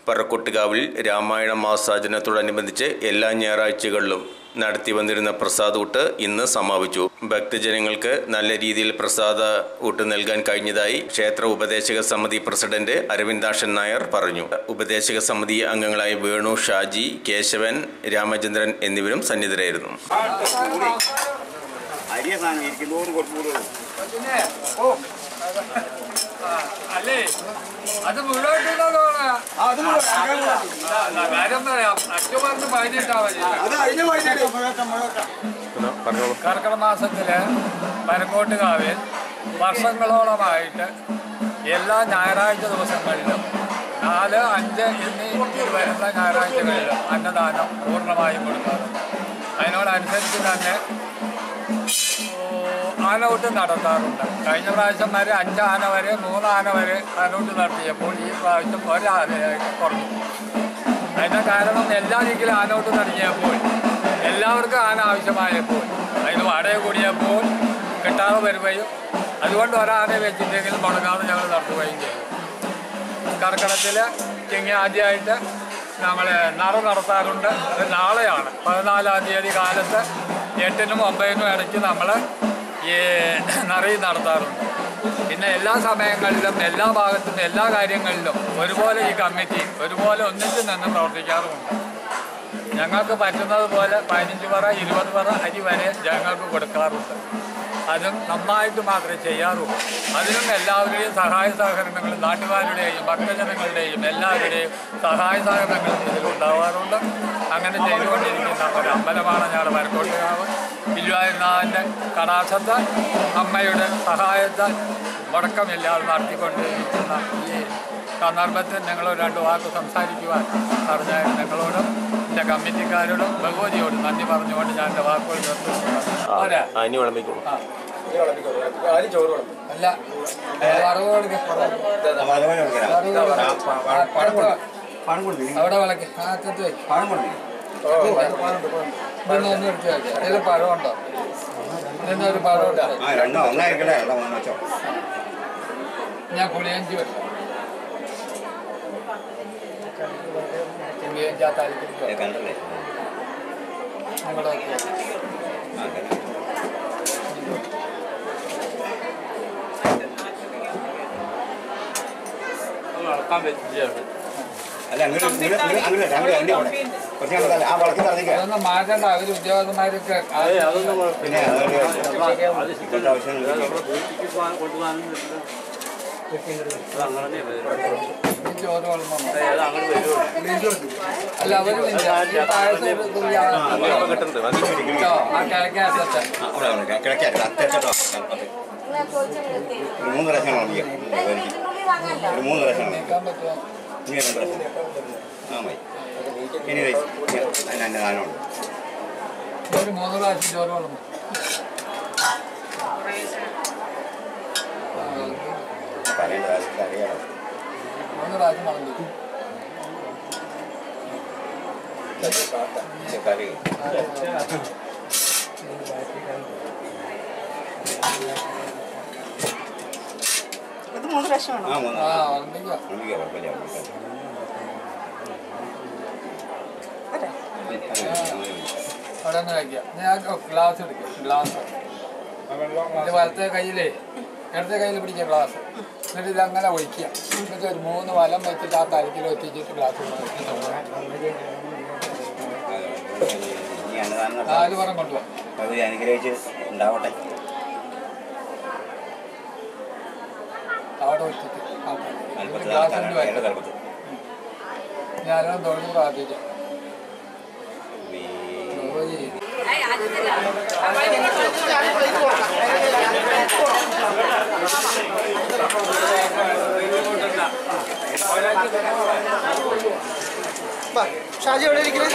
പറക്കൊട്ടുകാവിൽ രാമായണ മാസാചരണത്തോടനുബന്ധിച്ച് എല്ലാ ഞായറാഴ്ചകളിലും നടത്തി വന്നിരുന്ന പ്രസാദ ഊട്ട് ഇന്ന് സമാപിച്ചു ഭക്തജനങ്ങൾക്ക് നല്ല രീതിയിൽ പ്രസാദ ഊട്ട് നൽകാൻ കഴിഞ്ഞതായി ക്ഷേത്ര ഉപദേശക സമിതി പ്രസിഡന്റ് അരവിന്ദാക്ഷൻ നായർ പറഞ്ഞു ഉപദേശക സമിതി അംഗങ്ങളായ വേണു ഷാജി കേശവൻ രാമചന്ദ്രൻ എന്നിവരും സന്നിധരായിരുന്നു അരിയ സാധനം ഇരിക്കുന്നതോറും കുറച്ച് കൂടുതൽ പിന്നെ ഓ അല്ലേ അത് മുഴുവനായിട്ടുള്ളതാണ് കാര്യം പറയാം അച്ഛൻ പറഞ്ഞ് പതിനെട്ടാ മതി കർക്കിടക മാസത്തില് പരക്കോട്ടുകാവിൽ വർഷങ്ങളോളമായിട്ട് എല്ലാ ഞായറാഴ്ച ദിവസങ്ങളിലും നാല് അഞ്ച് എന്നീ വരുന്ന ഞായറാഴ്ചകളിലും അന്നദാനം പൂർണ്ണമായും കൊടുക്കാറുണ്ട് അതിനോടനുസരിച്ച് തന്നെ ആനൗട്ട് നടത്താറുണ്ട് കഴിഞ്ഞ പ്രാവശ്യം വരെ അഞ്ച് ആന വരെ മൂന്ന് ആന വരെ ആനൗട്ട് നടത്തിയപ്പോൾ ഈ പ്രാവശ്യം ഒരാനയായിട്ട് കുറഞ്ഞു അതിൻ്റെ കാരണം എല്ലാ ദിക്കിലും ആനൗട്ട് നടത്തിയപ്പോൾ എല്ലാവർക്കും ആന ആവശ്യമായപ്പോൾ അതിന് വാടക കൂടിയപ്പോൾ കിട്ടാതെ വരികയും അതുകൊണ്ട് ഒരാനെ വെച്ചിട്ടെങ്കിൽ മുടങ്ങാതെ ഞങ്ങൾ നടത്തുകയും ചെയ്തു കർക്കിടത്തിൽ ചിങ്ങി ആദ്യമായിട്ട് നമ്മൾ നട നടത്താറുണ്ട് അത് നാളെയാണ് പതിനാലാം തീയതി കാലത്ത് എട്ടിനും ഒമ്പതിനും ഇടയ്ക്ക് നമ്മൾ ഈ നറി നടത്താറുണ്ട് പിന്നെ എല്ലാ സമയങ്ങളിലും എല്ലാ ഭാഗത്തും എല്ലാ കാര്യങ്ങളിലും ഒരുപോലെ ഈ കമ്മിറ്റി ഒരുപോലെ ഒന്നിച്ച് നിന്ന് പ്രവർത്തിക്കാറുമുണ്ട് ഞങ്ങൾക്ക് പറ്റുന്നത് പോലെ പതിനഞ്ച് പറ ഇരുപത് പറ അരി വരെ ഞങ്ങൾക്ക് കൊടുക്കാറുണ്ട് അതും നന്നായിട്ട് മാത്രമേ ചെയ്യാറുള്ളൂ അതിനും എല്ലാവരുടെയും സഹായ സഹകരണങ്ങളും നാട്ടുകാരുടെയും ഭക്തജനങ്ങളുടെയും എല്ലാവരുടെയും സഹായ സഹകരണങ്ങളും ഇതിലുണ്ടാവാറുണ്ട് അങ്ങനെ ചെയ്തുകൊണ്ടിരിക്കുന്ന ഒരു അമ്പലമാണ് ഞങ്ങളുടെ വരക്കോട്ടുകാവ് ഇല്ലുവായിരുന്നാഥൻ്റെ കടാക്ഷത്തെ അമ്മയുടെ സഹായത്താൽ മുടക്കമില്ലാതെ നടത്തിക്കൊണ്ടിരിക്കുന്ന ഈ സന്ദർഭത്തിൽ നിങ്ങൾ രണ്ട് വാക്ക് സംസാരിക്കുവാൻ പറഞ്ഞ നിങ്ങളോടും എൻ്റെ കമ്മിറ്റിക്കാരോടും ഭഗവതിയോടും നന്ദി പറഞ്ഞുകൊണ്ട് ഞാൻ എൻ്റെ വാക്കുകൾ നിർത്തുന്നു പോരാ അനി വിളമ്പിക്കുന്നു ആ. അല്ല വറവ് കൊടുക്ക്. പണം കൊടുത്തു അവിടെ വിളക്ക് ആ അറ്റത്ത് വെക്ക് പണം കൊടുത്തു ഇതൊന്ന് ഒന്ന് എടുത്ത് വെക്ക് അതിൽ പഴമുണ്ടോ ഇതിൻ്റെ ഒരു പഴം ഉണ്ട് ആ രണ്ടോ ഒന്നായിരിക്കട്ടെ രണ്ടോ മൂന്നോ വെച്ചോ ഞാൻ പുളിയഞ്ചി വെക്കാം പുളിയഞ്ചി ആ തലത്തിൽ കണ്ടല്ലേ നിങ്ങളുടെ ആ കണ്ടു നടക്കാൻ പറ്റില്ല അല്ല അങ്ങോട്ട് അങ്ങോട്ട് അങ്ങോട്ട് അങ്ങോട്ട് അതിൻ്റെ കൂടെ കുറച്ച് അങ്ങോട്ട് ആ വളക്കി തറന്നിക്കാം അതൊന്നും മാറ്റണ്ട അവർ ഉദ്യോഗസ്ഥന്മാരൊക്കെ പിന്നെ അതൊരു ആവശ്യം ചോറ് വളർന്നു അല്ല അവര് പിന്നെ ഈ പായസം ഒരു തുള്ളി ആ- കേട്ടോ, ആ കിഴക്കകത്തെ കിഴക്കായിട്ട് അത്തേട്ടോ ഒരു മൂന്ന് പ്രാവശ്യം ഉണങ്ങിയോ ഒരു മൂന്ന് പ്രാവശ്യം ഉണങ്ങി നീക്കാൻ പറ്റുമോ ഇനി രണ്ട് പ്രാവശ്യം ആ മതി ഇനി ദേ, അതിന് അതിൻ്റെ ദാനമുണ്ട് ഒരു മൂന്ന് പ്രാവശ്യം ചോറ് വളർന്നു പറയേണ്ട ആവശ്യമില്ല അറിയാലോ മൂന്ന് പ്രാവശ്യം വളർന്നു കറി ഇത് മൂന്ന് പ്രാവശ്യമാണോ ആ മൂന്ന് ആ വളർന്നിക്കോ ഉണങ്ങിക്കോ കുഴപ്പമില്ല ഉണങ്ങിക്കോ. അതെ അവിടെ നിന്ന് കഴിക്കാം ഞാൻ ഗ്ലാസ് എടുക്കാം ഗ്ലാസ് ഇത് വലത്തെ കയ്യിലേ ഇടത്തെ കയ്യിൽ പിടിക്കുക ഗ്ലാസ് എന്നിട്ട് ഇതങ്ങനെ ഒഴിക്കുക എന്നിട്ട് ഒരു മൂന്ന് വലം വെച്ചിട്ട് ആ തലക്കിൽ ഒത്തിച്ചിട്ട് ഗ്ലാസ് ഇനി അന്നദാനം നടത്താം. നാല് പുറം കൊണ്ടുപോകാം ഭഗവതി അനുഗ്രഹിച്ച് ഉണ്ടാവട്ടെ അവിടെ വെച്ചിട്ട് ആ അല്പത്തിൽ ഗ്ലാസ് കൊണ്ട് ആൾക്കാരാണ് വയ്ക്കാം തലപ്പത്ത് ഞാനും തൊഴിൽ പ്രാർത്ഥിക്കാം ഭഗവതി ഷാജി എവിടെ ഇരിക്കുന്നത്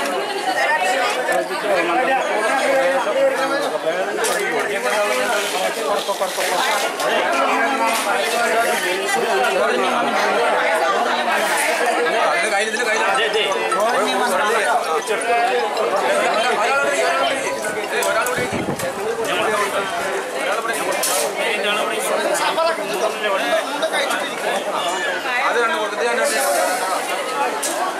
അത് കണ്ടു കൊടുത്തിട്ട് ഞാൻ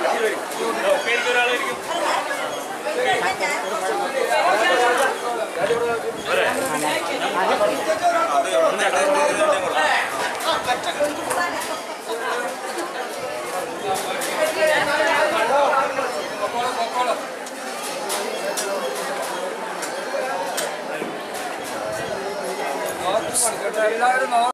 എല്ലാവരും നോ